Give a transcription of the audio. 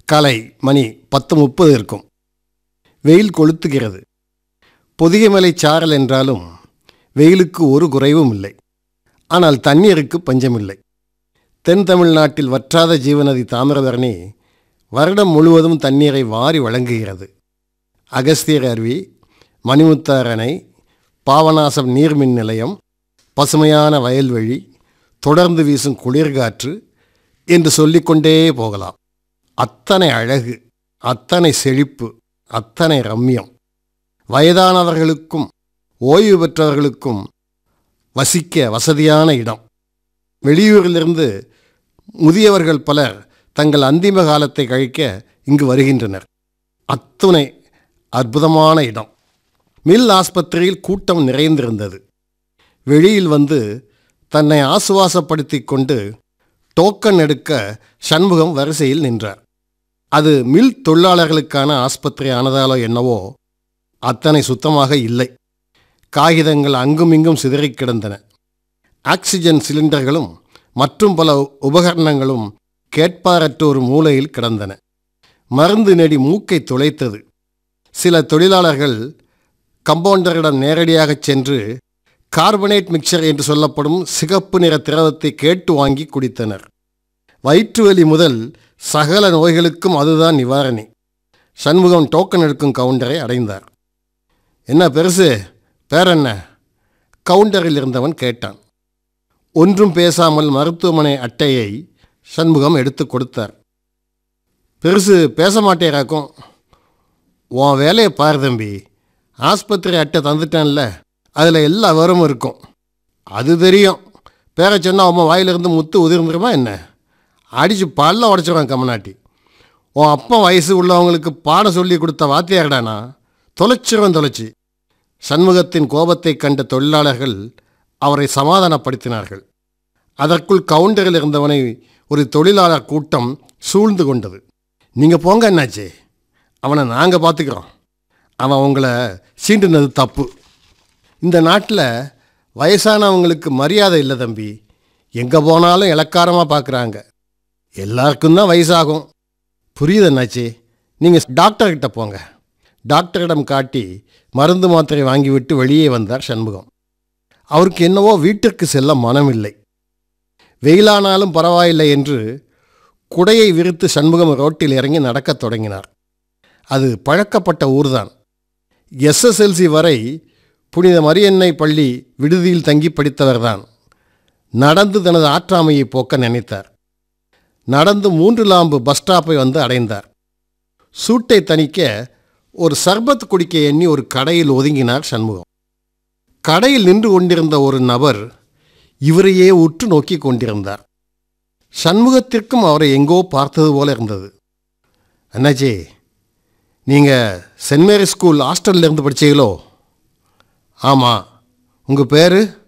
காலை மணி பத்து முப்பது இருக்கும் வெயில் கொளுத்துகிறது பொதிகைமலை சாரல் என்றாலும் வெயிலுக்கு ஒரு குறைவும் இல்லை ஆனால் தண்ணீருக்கு பஞ்சமில்லை தென் தமிழ்நாட்டில் வற்றாத ஜீவநதி தாமிரபரணி வருடம் முழுவதும் தண்ணீரை வாரி வழங்குகிறது அகஸ்தியர் அருவி மணிமுத்தார் அணை பாவநாசம் நீர்மின் நிலையம் பசுமையான வயல்வெளி தொடர்ந்து வீசும் குளிர்காற்று என்று சொல்லிக்கொண்டே போகலாம் அத்தனை அழகு அத்தனை செழிப்பு அத்தனை ரம்யம் வயதானவர்களுக்கும் ஓய்வு பெற்றவர்களுக்கும் வசிக்க வசதியான இடம் வெளியூரிலிருந்து முதியவர்கள் பலர் தங்கள் அந்திம காலத்தை கழிக்க இங்கு வருகின்றனர் அத்துணை அற்புதமான இடம் மில் ஆஸ்பத்திரியில் கூட்டம் நிறைந்திருந்தது வெளியில் வந்து தன்னை ஆசுவாசப்படுத்தி கொண்டு டோக்கன் எடுக்க சண்முகம் வரிசையில் நின்றார் அது மில் தொழிலாளர்களுக்கான ஆஸ்பத்திரி ஆனதாலோ என்னவோ அத்தனை சுத்தமாக இல்லை காகிதங்கள் அங்குமிங்கும் சிதறிக் கிடந்தன ஆக்சிஜன் சிலிண்டர்களும் மற்றும் பல உபகரணங்களும் கேட்பாரற்ற ஒரு மூலையில் கிடந்தன மருந்து நெடி மூக்கை துளைத்தது சில தொழிலாளர்கள் கம்பவுண்டரிடம் நேரடியாகச் சென்று கார்பனேட் மிக்சர் என்று சொல்லப்படும் சிகப்பு நிற திரவத்தை கேட்டு வாங்கி குடித்தனர் வயிற்றுவலி முதல் சகல நோய்களுக்கும் அதுதான் நிவாரணி சண்முகம் டோக்கன் எடுக்கும் கவுண்டரை அடைந்தார் என்ன பெருசு பேரென்ன கவுண்டரில் இருந்தவன் கேட்டான் ஒன்றும் பேசாமல் மருத்துவமனை அட்டையை சண்முகம் எடுத்து கொடுத்தார் பெருசு பேச மாட்டேராக்கும் உன் வேலையை பாரு தம்பி ஆஸ்பத்திரி அட்டை தந்துட்டேன்ல அதில் எல்லா விவரமும் இருக்கும் அது தெரியும் பேரை சொன்னால் அவன் வாயிலிருந்து முத்து உதிர்ந்துருமா என்ன அடித்து பல்ல உடச்சிருவான் கம்மநாட்டி உன் அப்பா வயசு உள்ளவங்களுக்கு பாடம் சொல்லி கொடுத்த வாத்தியார்டானா தொலைச்சிருவன் தொலைச்சி சண்முகத்தின் கோபத்தைக் கண்ட தொழிலாளர்கள் அவரை சமாதானப்படுத்தினார்கள் அதற்குள் கவுண்டரில் இருந்தவனை ஒரு தொழிலாளர் கூட்டம் சூழ்ந்து கொண்டது நீங்கள் போங்க என்னாச்சே அவனை நாங்கள் பார்த்துக்கிறோம் அவன் உங்களை சீண்டுனது தப்பு இந்த நாட்டில் வயசானவங்களுக்கு மரியாதை இல்லை தம்பி எங்கே போனாலும் இலக்காரமாக பார்க்குறாங்க எல்லாருக்கும் தான் வயசாகும் புரியுது என்னாச்சு நீங்கள் டாக்டர்கிட்ட போங்க டாக்டரிடம் காட்டி மருந்து மாத்திரை வாங்கிவிட்டு வெளியே வந்தார் சண்முகம் அவருக்கு என்னவோ வீட்டிற்கு செல்ல மனமில்லை வெயிலானாலும் பரவாயில்லை என்று குடையை விரித்து சண்முகம் ரோட்டில் இறங்கி நடக்கத் தொடங்கினார் அது பழக்கப்பட்ட ஊர்தான் எஸ்எஸ்எல்சி வரை புனித மரியன்னை பள்ளி விடுதியில் தங்கி படித்தவர்தான் நடந்து தனது ஆற்றாமையை போக்க நினைத்தார் நடந்து மூன்று லாம்பு பஸ் ஸ்டாப்பை வந்து அடைந்தார் சூட்டை தணிக்க ஒரு சர்பத் குடிக்க எண்ணி ஒரு கடையில் ஒதுங்கினார் சண்முகம் கடையில் நின்று கொண்டிருந்த ஒரு நபர் இவரையே உற்று நோக்கி கொண்டிருந்தார் சண்முகத்திற்கும் அவரை எங்கோ பார்த்தது போல இருந்தது அண்ணாச்சி நீங்கள் சென்ட் மேரி ஸ்கூல் ஹாஸ்டல்ல இருந்து படிச்சீங்களோ ஆமாம் உங்கள் பேர்